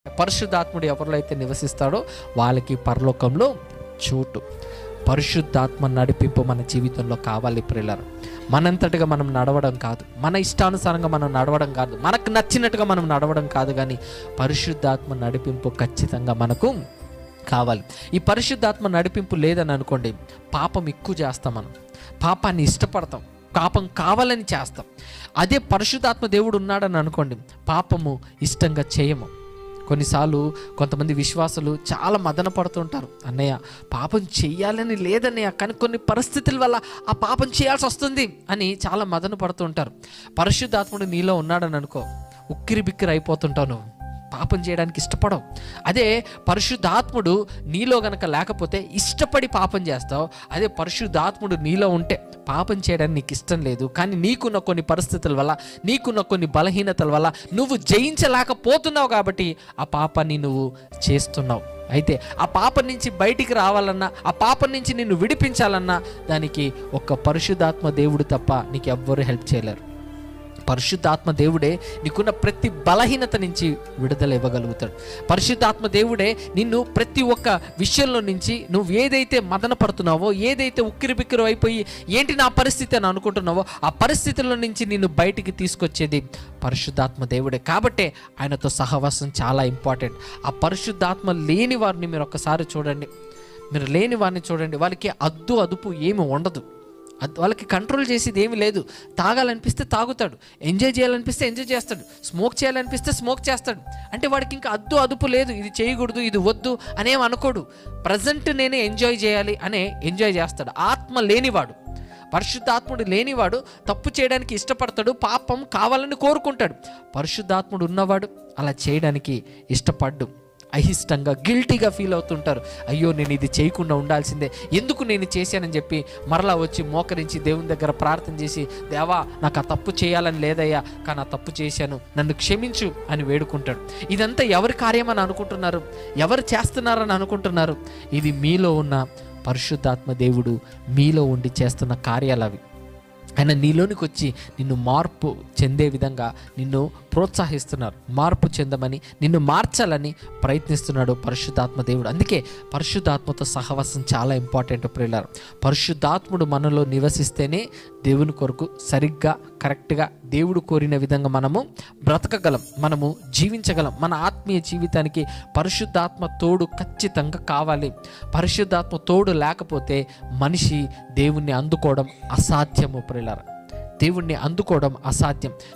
పరిశుద్ధాత్ముడు ఎవరిలో అయితే నివసిస్తాడో వాళ్ళకి పరలోకంలో చోటు పరిశుద్ధాత్మ నడిపింపు మన జీవితంలో కావాలి ప్రిల్లర్ మనంతటిగా మనం నడవడం కాదు మన ఇష్టానుసారంగా మనం నడవడం కాదు మనకు నచ్చినట్టుగా మనం నడవడం కాదు కానీ పరిశుద్ధాత్మ నడిపింపు ఖచ్చితంగా మనకు కావాలి ఈ పరిశుద్ధాత్మ నడిపింపు లేదని అనుకోండి పాపం ఎక్కువ చేస్తాం మనం పాపాన్ని ఇష్టపడతాం పాపం కావాలని చేస్తాం అదే పరిశుద్ధాత్మ దేవుడు ఉన్నాడని అనుకోండి పాపము ఇష్టంగా చేయము కొన్నిసార్లు కొంతమంది విశ్వాసులు చాలా మదన పడుతుంటారు అన్నయ్య పాపం చెయ్యాలని లేదన్నయ్య కానీ కొన్ని పరిస్థితుల వల్ల ఆ పాపం చేయాల్సి వస్తుంది అని చాలా మదన పడుతుంటారు పరిశుద్ధాత్ముడు నీలో ఉన్నాడని అనుకో ఉక్కిరి బిక్కిరి అయిపోతుంటావు నువ్వు పాపం చేయడానికి ఇష్టపడవు అదే పరిశుద్ధాత్ముడు నీలో గనక లేకపోతే ఇష్టపడి పాపం చేస్తావు అదే పరిశుద్ధాత్ముడు నీలో ఉంటే పాపం చేయడానికి నీకు ఇష్టం లేదు కానీ నీకున్న కొన్ని పరిస్థితుల వల్ల నీకున్న కొన్ని బలహీనతల వల్ల నువ్వు జయించలేకపోతున్నావు కాబట్టి ఆ పాపాన్ని నువ్వు చేస్తున్నావు అయితే ఆ పాపం నుంచి బయటికి రావాలన్నా ఆ పాపం నుంచి నిన్ను విడిపించాలన్నా దానికి ఒక పరిశుద్ధాత్మ దేవుడు తప్ప నీకు ఎవ్వరూ హెల్ప్ చేయలేరు పరిశుద్ధాత్మ దేవుడే నీకున్న ప్రతి బలహీనత నుంచి విడుదల ఇవ్వగలుగుతాడు పరిశుద్ధాత్మ దేవుడే నిన్ను ప్రతి ఒక్క విషయంలో నుంచి నువ్వు ఏదైతే మదన పడుతున్నావో ఏదైతే ఉక్కిరి బిక్కిరి అయిపోయి ఏంటి నా పరిస్థితి అని అనుకుంటున్నావో ఆ పరిస్థితుల్లో నుంచి నిన్ను బయటికి తీసుకొచ్చేది పరిశుద్ధాత్మ దేవుడే కాబట్టే ఆయనతో సహవాసం చాలా ఇంపార్టెంట్ ఆ పరిశుద్ధాత్మ లేని వారిని మీరు ఒక్కసారి చూడండి మీరు లేని వారిని చూడండి వాళ్ళకి అద్దు అదుపు ఏమి ఉండదు అద్- వాళ్ళకి కంట్రోల్ చేసేది ఏమీ లేదు తాగాలనిపిస్తే తాగుతాడు ఎంజాయ్ చేయాలనిపిస్తే ఎంజాయ్ చేస్తాడు స్మోక్ చేయాలనిపిస్తే స్మోక్ చేస్తాడు అంటే వాడికి ఇంకా అద్దు అదుపు లేదు ఇది చేయకూడదు ఇది వద్దు అనేం అనుకోడు ప్రజెంట్ నేనే ఎంజాయ్ చేయాలి అనే ఎంజాయ్ చేస్తాడు ఆత్మ లేనివాడు పరిశుద్ధాత్ముడు లేనివాడు తప్పు చేయడానికి ఇష్టపడతాడు పాపం కావాలని కోరుకుంటాడు పరిశుద్ధాత్ముడు ఉన్నవాడు అలా చేయడానికి ఇష్టపడ్డు అయిష్టంగా గిల్టీగా ఫీల్ అవుతుంటారు అయ్యో నేను ఇది చేయకుండా ఉండాల్సిందే ఎందుకు నేను చేశానని చెప్పి మరలా వచ్చి మోకరించి దేవుని దగ్గర ప్రార్థన చేసి దేవా నాకు ఆ తప్పు చేయాలని లేదయ్యా కానీ ఆ తప్పు చేశాను నన్ను క్షమించు అని వేడుకుంటాడు ఇదంతా ఎవరి కార్యమని అనుకుంటున్నారు ఎవరు చేస్తున్నారని అనుకుంటున్నారు ఇది మీలో ఉన్న పరిశుద్ధాత్మ దేవుడు మీలో ఉండి చేస్తున్న కార్యాలు అవి ఆయన నీలోనికి వచ్చి నిన్ను మార్పు చెందే విధంగా నిన్ను ప్రోత్సహిస్తున్నారు మార్పు చెందమని నిన్ను మార్చాలని ప్రయత్నిస్తున్నాడు పరిశుద్ధాత్మ దేవుడు అందుకే పరిశుద్ధాత్మతో సహవాసం చాలా ఇంపార్టెంట్ ప్రియులారు పరిశుద్ధాత్ముడు మనలో నివసిస్తేనే దేవుని కొరకు సరిగ్గా కరెక్ట్గా దేవుడు కోరిన విధంగా మనము బ్రతకగలం మనము జీవించగలం మన ఆత్మీయ జీవితానికి పరిశుద్ధాత్మ తోడు ఖచ్చితంగా కావాలి పరిశుద్ధాత్మ తోడు లేకపోతే మనిషి దేవుణ్ణి అందుకోవడం అసాధ్యము ప్రియులారా దేవుణ్ణి అందుకోవడం అసాధ్యం